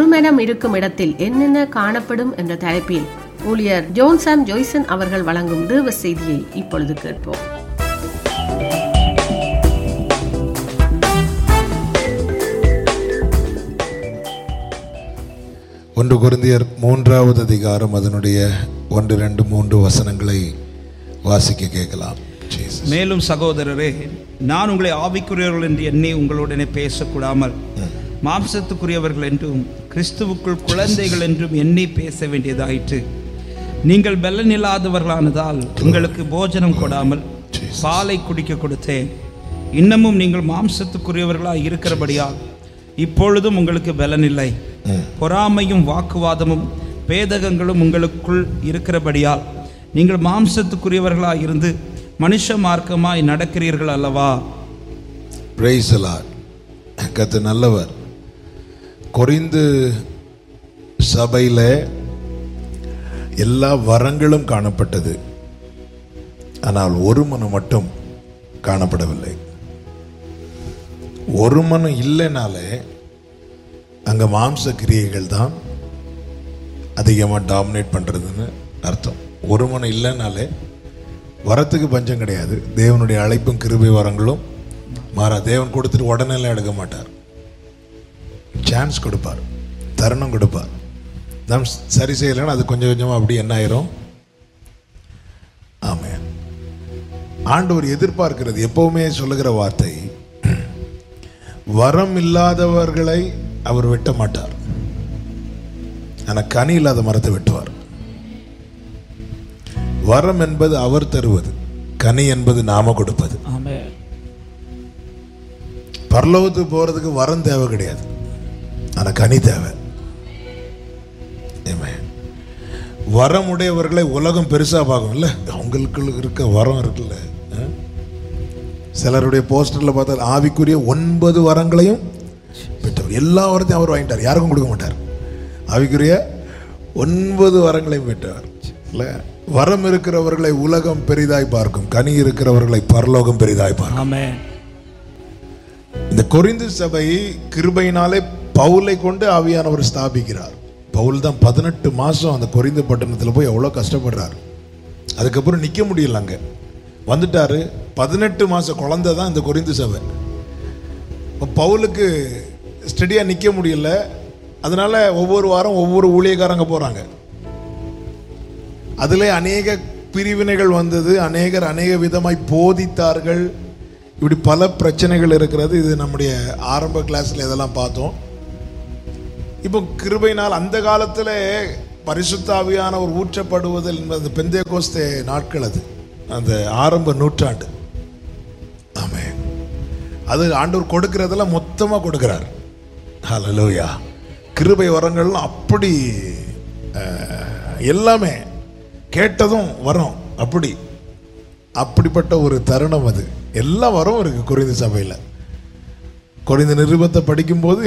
ஒருமனம் இருக்கும் இடத்தில் என்னென்ன காணப்படும் என்ற தலைப்பில் ஊழியர் ஜோன்சாம் ஜோய்சன் அவர்கள் வழங்கும் தேவ செய்தியை இப்பொழுது கேட்போம் ஒன்று குருந்தியர் மூன்றாவது அதிகாரம் அதனுடைய ஒன்று ரெண்டு மூன்று வசனங்களை வாசிக்க கேட்கலாம் Jesus. மேலும் சகோதரரே நான் உங்களை ஆவிக்குரியவர்கள் என்று எண்ணி உங்களுடனே பேசக்கூடாமல் மாம்சத்துக்குரியவர்கள் என்றும் கிறிஸ்துவுக்குள் குழந்தைகள் என்றும் எண்ணி பேச வேண்டியதாயிற்று நீங்கள் பலனில்லாதவர்களானதால் உங்களுக்கு போஜனம் கொடாமல் பாலை குடிக்க கொடுத்தேன் இன்னமும் நீங்கள் மாம்சத்துக்குரியவர்களாய் இருக்கிறபடியால் இப்பொழுதும் உங்களுக்கு பலனில்லை பொறாமையும் வாக்குவாதமும் பேதகங்களும் உங்களுக்குள் இருக்கிறபடியால் நீங்கள் மாம்சத்துக்குரியவர்களாய் இருந்து மனுஷ மார்க்கமாய் நடக்கிறீர்கள் அல்லவா Praise the Lord. கத்து நல்லவர் கொரிந்து சபையில் எல்லா வரங்களும் காணப்பட்டது ஆனால் ஒரு மனம் மட்டும் காணப்படவில்லை ஒரு மனம் இல்லைனாலே அங்கே மாம்ச கிரியைகள் தான் அதிகமாக டாமினேட் பண்ணுறதுன்னு அர்த்தம் ஒரு மனம் இல்லைனாலே வரத்துக்கு பஞ்சம் கிடையாது தேவனுடைய அழைப்பும் கிருபை வரங்களும் மாறா தேவன் கொடுத்துட்டு உடனே எல்லாம் எடுக்க மாட்டார் சான்ஸ் கொடுப்பார் தருணம் கொடுப்பார் நாம் சரி செய்யலைன்னா அது கொஞ்சம் கொஞ்சமாக அப்படி என்ன ஆயிரும் ஆமாம் ஆண்டவர் எதிர்பார்க்கிறது எப்பவுமே சொல்லுகிற வார்த்தை வரம் இல்லாதவர்களை அவர் வெட்ட மாட்டார் ஆனால் கனி இல்லாத மரத்தை வெட்டுவார் வரம் என்பது அவர் தருவது கனி என்பது நாம கொடுப்பது ஆமே பரலோகத்துக்கு போறதுக்கு வரம் தேவை கிடையாது ஆனா கனி தேவை Amen. வரம் உடையவர்களை உலகம் பெருசா பார்க்கும் இல்ல அவங்களுக்கு இருக்க வரம் இருக்குல்ல ஆ? சிலருடைய போஸ்டர்ல பார்த்தா ஆவிக்குரிய ஒன்பது வரங்களையும் பெற்றவர் எல்லா வரத்தையும் அவர் வாங்கிட்டார் யாருக்கும் கொடுக்க மாட்டார் ஆவிக்குரிய ஒன்பது வரங்களையும் பெற்றவர் இல்ல வரம் இருக்கிறவர்களை உலகம் பெரிதாய் பார்க்கும் கனி இருக்கிறவர்களை பரலோகம் பெரிதாய் பார்க்கும் ஆமே இந்த கொரிந்து சபை கிருபையினாலே பவுலை கொண்டு ஆவியானவர் ஸ்தாபிக்கிறார் பவுல் தான் பதினெட்டு மாசம் அந்த கொரிந்து பட்டணத்தில் போய் எவ்வளோ கஷ்டப்படுறாரு அதுக்கப்புறம் நிற்க முடியல அங்க வந்துட்டாரு பதினெட்டு மாச குழந்தை தான் இந்த கொரிந்து சபை இப்ப பவுலுக்கு ஸ்டடியாக நிற்க முடியல அதனால ஒவ்வொரு வாரம் ஒவ்வொரு ஊழியக்காரங்க போறாங்க அதிலே அநேக பிரிவினைகள் வந்தது அநேகர் அநேக விதமாய் போதித்தார்கள் இப்படி பல பிரச்சனைகள் இருக்கிறது இது நம்முடைய ஆரம்ப கிளாஸ்ல இதெல்லாம் பார்த்தோம் இப்போ கிருபையினால் அந்த காலத்தில் பரிசுத்தாவியான ஒரு ஊற்றப்படுவதில் என்பது பெந்தே கோஸ்தே நாட்கள் அது அந்த ஆரம்ப நூற்றாண்டு ஆமே அது ஆண்டவர் கொடுக்கிறதெல்லாம் மொத்தமாக கொடுக்கிறார் ஹalleluya கிருபை வரங்கள்லாம் அப்படி அஹ், எல்லாமே கேட்டதும் வரும் அப்படி அப்படிப்பட்ட ஒரு தருணம் அது எல்லா வரவும் இருக்கு குறைந்த சபையில் குறைந்த நிருபத்தை படிக்கும்போது